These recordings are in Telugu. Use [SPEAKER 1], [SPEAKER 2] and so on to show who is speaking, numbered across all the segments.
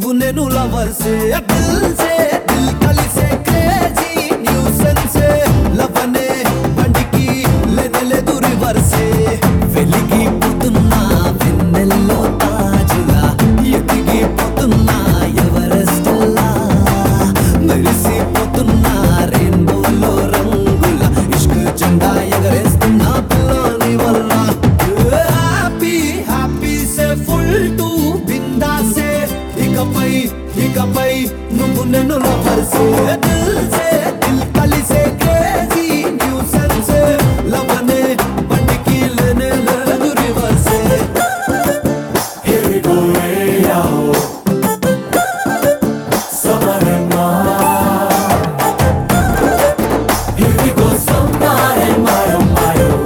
[SPEAKER 1] నువ్వు నేను లవర్సే దిల్ సే దిల్ కలిసే క్రేజీ న్యూసెన్సే లవనే బండికి లేనలేదు రివర్సే వెలిగిపోతున్నా వెన్నెల్లో తాజులా ఎదిగిపోతున్నా ఎవరెస్టల్లా మెరిసిపోతున్నా రెయిన్బోలో రంగుల ఇష్క్ జెండా ఎగరేస్తున్నా పిల్లని వల్ల హ్యాపీ హ్యాపీ సే ఫుల్ టు బిందాసే ఇకపై ఇకపై నువ్వు నన్ను లవర్సే దిల్ సే దిల్ కలిసే క్రేజీ న్యూసెన్స్ లవనే బండికి లేనే లేదు రివర్సే
[SPEAKER 2] Here we go, hey, yo. Summer and Mar. Here we go, summer and Mar, oh my, oh.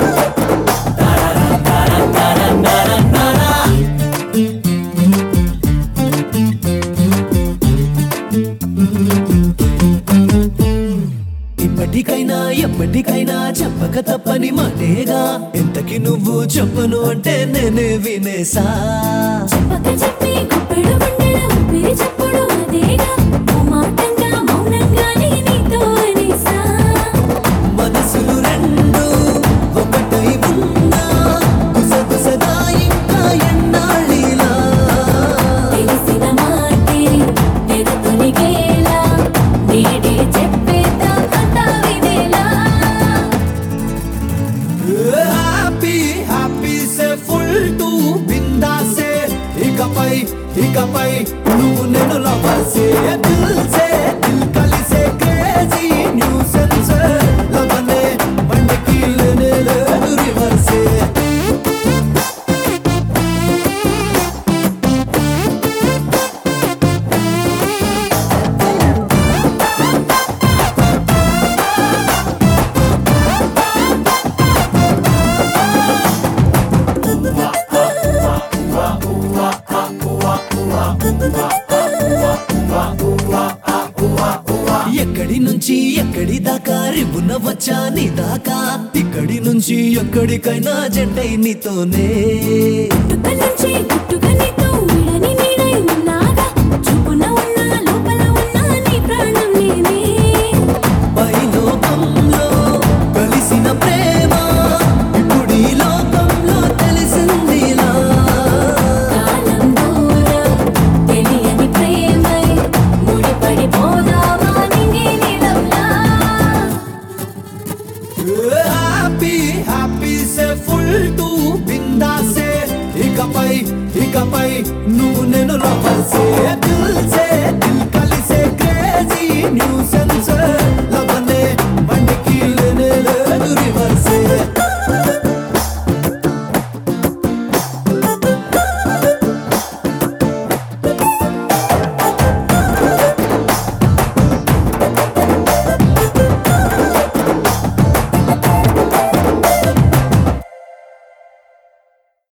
[SPEAKER 1] ఇప్పటికైనా ఎప్పటికైనా చెప్పక తప్పని మాటేగా ఎంతకి నువ్వు చెప్పను అంటే నేనే వినేసా
[SPEAKER 3] చెప్పక చెప్పి గుప్పెడు గుండెల ఊపిరి చప్పుడు అదేగా ఓ మాటంగా మౌనంగానే నీతో అనేసా
[SPEAKER 1] మనసులు రెండు ఒకటై ఉన్నా గుసగుసగా ఇంకా ఎన్నాళ్ళిలా
[SPEAKER 3] తెలిసిన మాటే తెగ తొలిగేలా నేడే చెప్పేద్దా అంతా వినేలా
[SPEAKER 1] హ్యాపీ హ్యాపీ సే ఫుల్ టు బిందాసే ఇకపై ఇకపై నువ్వు నేను లవర్సే దిల్ సే దిల్ కలిసే క్రేజీ న్యూసెన్స్ లవనే బండికి లేనే లేదు రివర్సే ఎక్కడి నుంచి ఎక్కడి దాకా రివ్వున వచ్చా నీ దాకా ఇక్కడి నుంచి ఎక్కడికైనా జంటై నీతోనే
[SPEAKER 3] గుట్టుక నుంచి గుట్టుక నీతో విడని నీడై ఉన్నాగా చూపున ఉన్నా లోపల ఉన్నా నీ ప్రాణం నేనే
[SPEAKER 1] పై లోకంలో కలిసిన ప్రేమ ఇప్పుడు ఈ లోకంలో తెలిసిందిలా
[SPEAKER 3] కాలం దూరం తెలియని ప్రేమై ముడిపడిపోదామా నింగి నీలంలా
[SPEAKER 1] హ్యాపీ హ్యాపీ సే ఫుల్ టు బిందాసే ఇకపై ఇకపై నువ్వు నేను లవర్సే దిల్ సే